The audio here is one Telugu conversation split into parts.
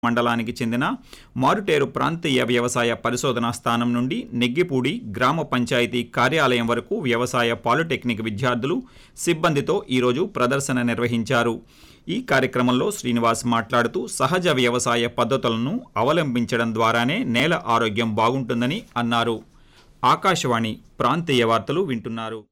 మండలానికి చెందిన మారుటేరు ప్రాంతీయ వ్యవసాయ పరిశోధనా స్థానం నుండి నెగ్గిపూడి గ్రామ పంచాయతీ కార్యాలయం వరకు వ్యవసాయ పాలిటెక్నిక్ విద్యార్థులు సిబ్బందితో ఈరోజు ప్రదర్శన నిర్వహించారు ఈ కార్యక్రమంలో శ్రీనివాస్ మాట్లాడుతూ సహజ వ్యవసాయ పద్ధతులను అవలంబించడం ద్వారానే నేల ఆరోగ్యం బాగుంటుందని అన్నారు ఆకాశవాణి ప్రాంతీయ వార్తలు వింటున్నారు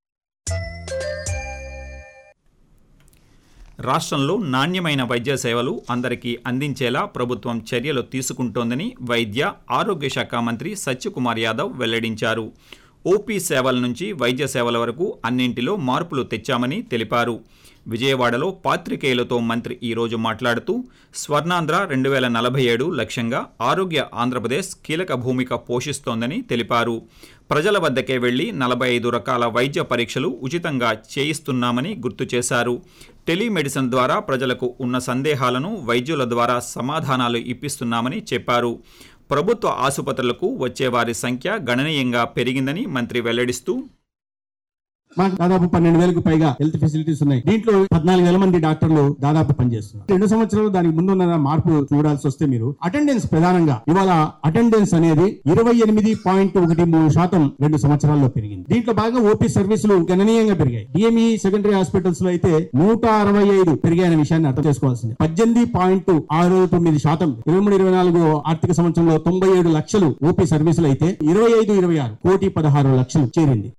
రాష్ట్రంలో నాణ్యమైన వైద్య సేవలు అందరికీ అందించేలా ప్రభుత్వం చర్యలు తీసుకుంటోందని వైద్య ఆరోగ్య శాఖ మంత్రి సత్యకుమార్ యాదవ్ వెల్లడించారు ఓపీ సేవల నుంచి వైద్య సేవల వరకు అన్నింటిలో మార్పులు తెచ్చామని తెలిపారు విజయవాడలో పాత్రికేయులతో మంత్రి ఈరోజు మాట్లాడుతూ స్వర్ణాంధ్ర రెండు వేల నలభై ఏడు లక్ష్యంగా ఆరోగ్య ఆంధ్రప్రదేశ్ కీలక భూమిక పోషిస్తోందని తెలిపారు ప్రజల వద్దకే వెళ్లి నలభై ఐదు రకాల వైద్య పరీక్షలు ఉచితంగా చేయిస్తున్నామని గుర్తు చేశారు టెలిమెడిసిన్ ద్వారా ప్రజలకు ఉన్న సందేహాలను వైద్యుల ద్వారా సమాధానాలు ఇప్పిస్తున్నామని చెప్పారు ప్రభుత్వ ఆసుపత్రులకు వచ్చే వారి సంఖ్య గణనీయంగా పెరిగిందని మంత్రి వెల్లడిస్తూ మాకు దాదాపు పన్నెండు వేలకు పైగా హెల్త్ ఫెసిలిటీస్ ఉన్నాయి దీంట్లో పద్నాలుగు వేల మంది డాక్టర్లు దాదాపు పనిచేస్తున్నారు రెండు సంవత్సరాలు దానికి ముందు ఉన్న మార్పు చూడాల్సి వస్తే మీరు అటెండెన్స్ ప్రధానంగా ఇవాళ అటెండెన్స్ అనేది ఇరవై ఎనిమిది పాయింట్ ఒకటి మూడు శాతం రెండు సంవత్సరాల్లో పెరిగింది దీంట్లో బాగా ఓపీ సర్వీసులు గణనీయంగా పెరిగాయి డిఎంఈ సెకండరీ హాస్పిటల్స్ లో అయితే నూట అరవై ఐదు పెరిగాయనే విషయాన్ని అర్థం చేసుకోవాల్సింది పద్దెనిమిది పాయింట్ ఆరు తొమ్మిది శాతం ఇరవై మూడు ఇరవై నాలుగు ఆర్థిక సంవత్సరంలో తొంభై ఏడు లక్షలు ఓపీ సర్వీసులు అయితే ఇరవై ఐదు ఇరవై ఆరు కోటి పదహారు లక్షలు చేరింది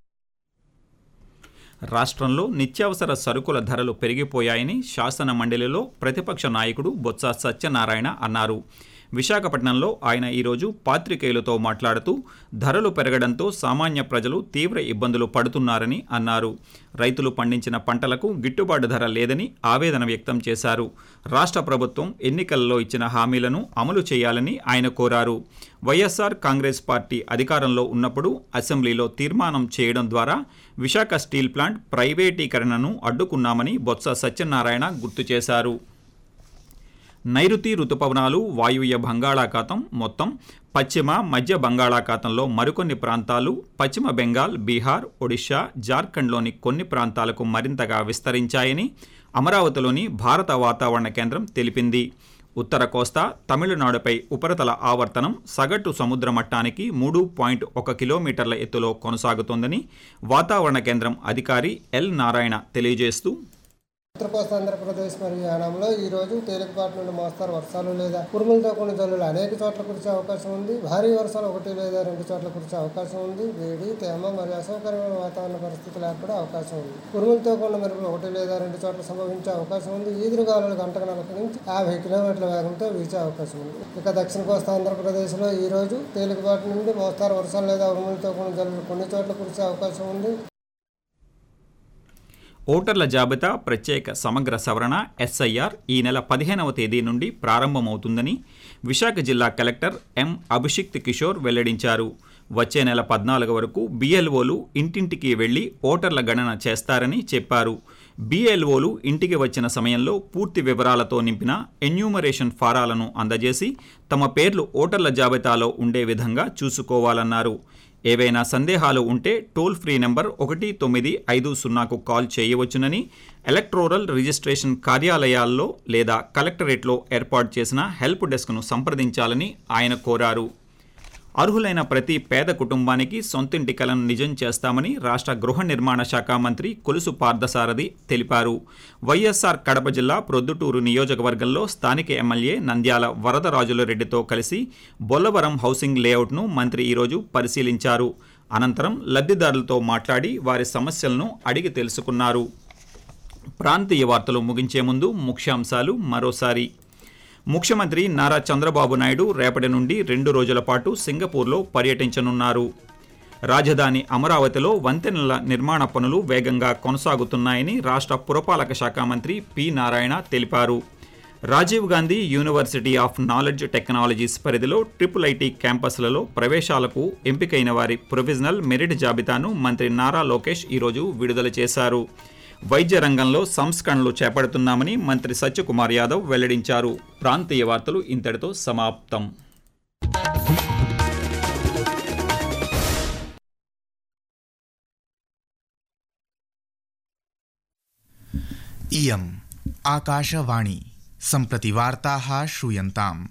రాష్ట్రంలో నిత్యావసర సరుకుల ధరలు పెరిగిపోయాయని శాసన మండలిలో ప్రతిపక్ష నాయకుడు బొత్స సత్యనారాయణ అన్నారు విశాఖపట్నంలో ఆయన ఈరోజు పాత్రికేయులతో మాట్లాడుతూ ధరలు పెరగడంతో సామాన్య ప్రజలు తీవ్ర ఇబ్బందులు పడుతున్నారని అన్నారు రైతులు పండించిన పంటలకు గిట్టుబాటు ధర లేదని ఆవేదన వ్యక్తం చేశారు రాష్ట్ర ప్రభుత్వం ఎన్నికల్లో ఇచ్చిన హామీలను అమలు చేయాలని ఆయన కోరారు వైఎస్ఆర్ కాంగ్రెస్ పార్టీ అధికారంలో ఉన్నప్పుడు అసెంబ్లీలో తీర్మానం చేయడం ద్వారా విశాఖ స్టీల్ ప్లాంట్ ప్రైవేటీకరణను అడ్డుకున్నామని బొత్స సత్యనారాయణ గుర్తు చేశారు నైరుతి రుతుపవనాలు వాయువ్య బంగాళాఖాతం మొత్తం పశ్చిమ మధ్య బంగాళాఖాతంలో మరికొన్ని ప్రాంతాలు పశ్చిమ బెంగాల్ బీహార్ ఒడిషా జార్ఖండ్లోని కొన్ని ప్రాంతాలకు మరింతగా విస్తరించాయని అమరావతిలోని భారత వాతావరణ కేంద్రం తెలిపింది ఉత్తర కోస్తా తమిళనాడుపై ఉపరితల ఆవర్తనం సగటు సముద్ర మట్టానికి మూడు పాయింట్ ఒక కిలోమీటర్ల ఎత్తులో కొనసాగుతోందని వాతావరణ కేంద్రం అధికారి ఎల్ నారాయణ తెలియజేస్తూ ఉత్తర కోస్తా ఆంధ్రప్రదేశ్ మరియు యానంలో ఈ రోజు తేలికపాటి నుండి మోస్తారు వర్షాలు లేదా ఉరుములతో కూడిన జల్లులు అనేక చోట్ల కురిసే అవకాశం ఉంది భారీ వర్షాలు ఒకటి లేదా రెండు చోట్ల కురిసే అవకాశం ఉంది వేడి తేమ మరియు అసౌకర్యమైన వాతావరణ పరిస్థితులు ఏర్పడే అవకాశం ఉంది ఉరుములతో కూడిన మెరుపులు ఒకటి లేదా రెండు చోట్ల సంభవించే అవకాశం ఉంది ఈదురుగాలులు గంటకు నలభై నుంచి యాభై కిలోమీటర్ల వేగంతో వీచే అవకాశం ఉంది ఇక దక్షిణ కోస్తా ఆంధ్రప్రదేశ్లో ఈ రోజు తేలికపాటి నుండి మోస్తారు వర్షాలు లేదా ఉరుములతో కూడిన జల్లులు కొన్ని చోట్ల కురిసే అవకాశం ఉంది ఓటర్ల జాబితా ప్రత్యేక సమగ్ర సవరణ ఎస్ఐఆర్ ఈ నెల పదిహేనవ తేదీ నుండి ప్రారంభమవుతుందని విశాఖ జిల్లా కలెక్టర్ ఎం అభిషిక్త్ కిషోర్ వెల్లడించారు వచ్చే నెల పద్నాలుగు వరకు బిఎల్ఓలు ఇంటింటికి వెళ్లి ఓటర్ల గణన చేస్తారని చెప్పారు బిఎల్ఓలు ఇంటికి వచ్చిన సమయంలో పూర్తి వివరాలతో నింపిన ఎన్యూమరేషన్ ఫారాలను అందజేసి తమ పేర్లు ఓటర్ల జాబితాలో ఉండే విధంగా చూసుకోవాలన్నారు ఏవైనా సందేహాలు ఉంటే టోల్ ఫ్రీ నెంబర్ ఒకటి తొమ్మిది ఐదు సున్నాకు కాల్ చేయవచ్చునని ఎలక్ట్రోరల్ రిజిస్ట్రేషన్ కార్యాలయాల్లో లేదా కలెక్టరేట్లో ఏర్పాటు చేసిన హెల్ప్ డెస్క్ను సంప్రదించాలని ఆయన కోరారు అర్హులైన ప్రతి పేద కుటుంబానికి సొంతింటి కలను నిజం చేస్తామని రాష్ట్ర గృహ నిర్మాణ శాఖ మంత్రి కొలుసు పార్థసారథి తెలిపారు వైఎస్ఆర్ కడప జిల్లా ప్రొద్దుటూరు నియోజకవర్గంలో స్థానిక ఎమ్మెల్యే నంద్యాల వరదరాజుల రెడ్డితో కలిసి బొల్లవరం హౌసింగ్ లేఅవుట్ను మంత్రి ఈరోజు పరిశీలించారు అనంతరం లబ్ధిదారులతో మాట్లాడి వారి సమస్యలను అడిగి తెలుసుకున్నారు ప్రాంతీయ వార్తలు ముగించే ముందు ముఖ్యాంశాలు మరోసారి ముఖ్యమంత్రి నారా చంద్రబాబు నాయుడు రేపటి నుండి రెండు రోజుల పాటు సింగపూర్లో పర్యటించనున్నారు రాజధాని అమరావతిలో వంతెనల నిర్మాణ పనులు వేగంగా కొనసాగుతున్నాయని రాష్ట్ర పురపాలక శాఖ మంత్రి పి నారాయణ తెలిపారు Rajiv Gandhi University of Knowledge Technologies పరిధిలో ట్రిపుల్ ఐటీ క్యాంపస్లలో ప్రవేశాలకు ఎంపికైన వారి ప్రొవిజనల్ మెరిట్ జాబితాను మంత్రి నారా లోకేష్ ఈరోజు విడుదల చేశారు వైద్య రంగంలో సంస్కరణలు చేపడుతున్నామని మంత్రి సత్యకుమార్ యాదవ్ వెల్లడించారు ప్రాంతీయ వార్తలు ఇంతటితో సమాప్తం इयम् आकाशवाणी सम्प्रति वार्ताः श्रूयन्ताम्